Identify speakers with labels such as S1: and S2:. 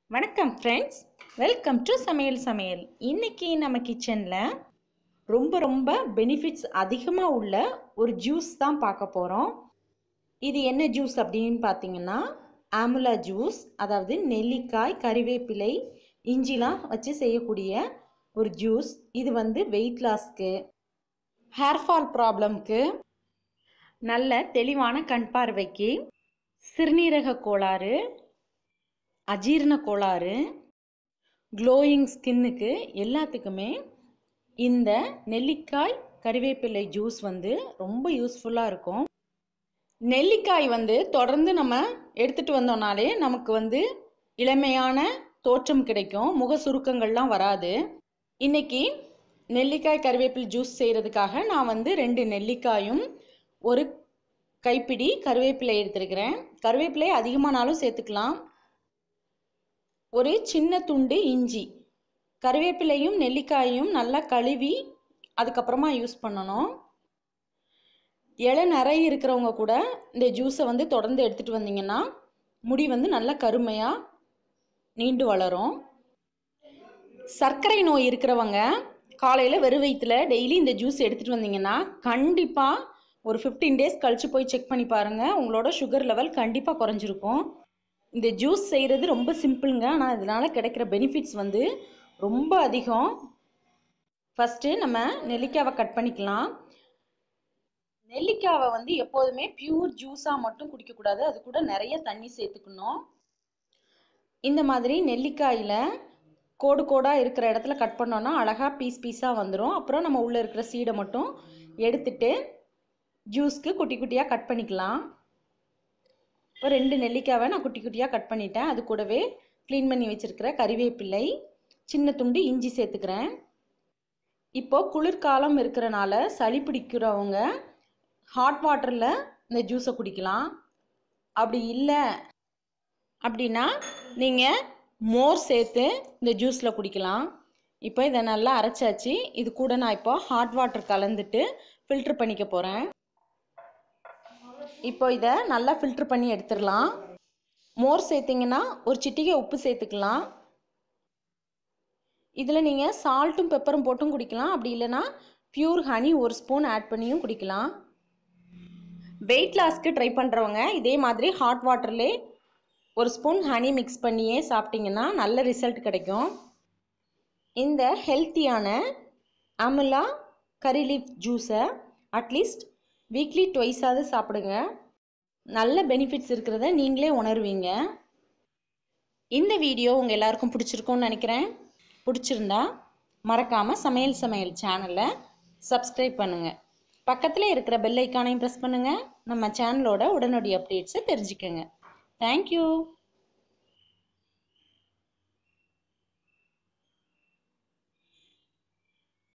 S1: வணக்கம் friends welcome to சமையல் சமையல் இன்னைக்கு நம்ம கிச்சனில் ரொம்ப ரொம்ப பெனிஃபிட்ஸ் அதிகமாக உள்ள ஒரு ஜூஸ் தான் பார்க்க போகிறோம் இது என்ன ஜூஸ் அப்படின்னு பார்த்தீங்கன்னா ஆமுலா ஜூஸ் அதாவது நெல்லிக்காய் கறிவேப்பிலை இஞ்சிலாம் வச்சு செய்யக்கூடிய ஒரு ஜூஸ் இது வந்து வெயிட் லாஸ்க்கு ஹேர் ஃபால் ப்ராப்ளம்க்கு நல்ல தெளிவான கண் பார்வைக்கு சிறுநீரக கோளாறு அஜீரண கோளாறு க்ளோயிங் ஸ்கின்னுக்கு எல்லாத்துக்குமே இந்த நெல்லிக்காய் கறிவேப்பிலை ஜூஸ் வந்து ரொம்ப யூஸ்ஃபுல்லாக இருக்கும் நெல்லிக்காய் வந்து தொடர்ந்து நம்ம எடுத்துகிட்டு வந்தோம்னாலே நமக்கு வந்து இளமையான தோற்றம் கிடைக்கும் முக சுருக்கங்கள்லாம் வராது இன்னைக்கு நெல்லிக்காய் கறிவேப்பிலை ஜூஸ் செய்கிறதுக்காக நான் வந்து ரெண்டு நெல்லிக்காயும் ஒரு கைப்பிடி கருவேப்பிலை எடுத்திருக்கிறேன் கருவேப்பிலை அதிகமானாலும் சேர்த்துக்கலாம் ஒரு சின்ன துண்டு இஞ்சி கருவேப்பிலையும் நெல்லிக்காயும் நல்லா கழுவி அதுக்கப்புறமா யூஸ் பண்ணணும் இலை நிறைய இருக்கிறவங்க கூட இந்த ஜூஸை வந்து தொடர்ந்து எடுத்துகிட்டு வந்தீங்கன்னா முடி வந்து நல்லா கருமையாக நீண்டு வளரும் சர்க்கரை நோய் இருக்கிறவங்க காலையில் வெறும் வயிற்றுல டெய்லி இந்த ஜூஸ் எடுத்துகிட்டு வந்தீங்கன்னா கண்டிப்பாக ஒரு ஃபிஃப்டீன் டேஸ் கழித்து போய் செக் பண்ணி பாருங்கள் உங்களோட சுகர் லெவல் கண்டிப்பாக குறைஞ்சிருக்கும் இந்த ஜூஸ் செய்கிறது ரொம்ப சிம்பிளுங்க ஆனால் இதனால் கிடைக்கிற பெனிஃபிட்ஸ் வந்து ரொம்ப அதிகம் ஃபஸ்ட்டு நம்ம நெல்லிக்காவை கட் பண்ணிக்கலாம் நெல்லிக்காவை வந்து எப்போதுமே பியூர் ஜூஸாக மட்டும் குடிக்கக்கூடாது அது கூட நிறைய தண்ணி சேர்த்துக்கணும் இந்த மாதிரி நெல்லிக்காயில் கோடு கோடாக இருக்கிற இடத்துல கட் பண்ணோன்னா அழகாக பீஸ் பீஸாக வந்துடும் அப்புறம் நம்ம உள்ளே இருக்கிற சீடை மட்டும் எடுத்துட்டு ஜூஸ்க்கு குட்டி குட்டியாக கட் பண்ணிக்கலாம் இப்போ ரெண்டு நெல்லிக்காவை நான் குட்டி குட்டியாக கட் பண்ணிட்டேன் அது கூடவே க்ளீன் பண்ணி வச்சுருக்கிற கறிவேப்பிலை சின்ன துண்டு இஞ்சி சேர்த்துக்கிறேன் இப்போது குளிர்காலம் இருக்கிறனால சளி பிடிக்கிறவங்க ஹாட் வாட்டரில் இந்த ஜூஸை குடிக்கலாம் அப்படி இல்லை அப்படின்னா நீங்கள் மோர் சேர்த்து இந்த ஜூஸில் குடிக்கலாம் இப்போ இதை நல்லா அரைச்சாச்சு இது கூட நான் இப்போ ஹாட் வாட்டர் கலந்துட்டு ஃபில்ட்ரு பண்ணிக்க போகிறேன் இப்போ இதை நல்லா ஃபில்ட்ரு பண்ணி எடுத்துடலாம் மோர் சேர்த்திங்கன்னா ஒரு சிட்டிகை உப்பு சேர்த்துக்கலாம் இதில் நீங்கள் சால்ட்டும் பெப்பரும் போட்டும் குடிக்கலாம் அப்படி இல்லைன்னா பியூர் ஹனி ஒரு ஸ்பூன் ஆட் பண்ணியும் குடிக்கலாம் வெயிட் லாஸ்க்கு ட்ரை பண்ணுறவங்க இதே மாதிரி ஹாட் வாட்டர்லே ஒரு ஸ்பூன் ஹனி மிக்ஸ் பண்ணியே சாப்பிட்டிங்கன்னா நல்ல ரிசல்ட் கிடைக்கும் இந்த ஹெல்த்தியான அமுலா கரி லீஃப் ஜூஸை அட்லீஸ்ட் வீக்லி ட்வைஸாவது சாப்பிடுங்க நல்ல பெனிஃபிட்ஸ் இருக்கிறத நீங்களே உணர்வீங்க இந்த வீடியோ உங்கள் எல்லாருக்கும் பிடிச்சிருக்கும்னு நினைக்கிறேன் பிடிச்சிருந்தா மறக்காமல் சமையல் சமையல் சேனலை சப்ஸ்கிரைப் பண்ணுங்கள் பக்கத்தில் இருக்கிற பெல் ஐக்கானையும் ப்ரெஸ் பண்ணுங்கள் நம்ம சேனலோட உடனடி அப்டேட்ஸை தெரிஞ்சுக்கோங்க தேங்க்யூ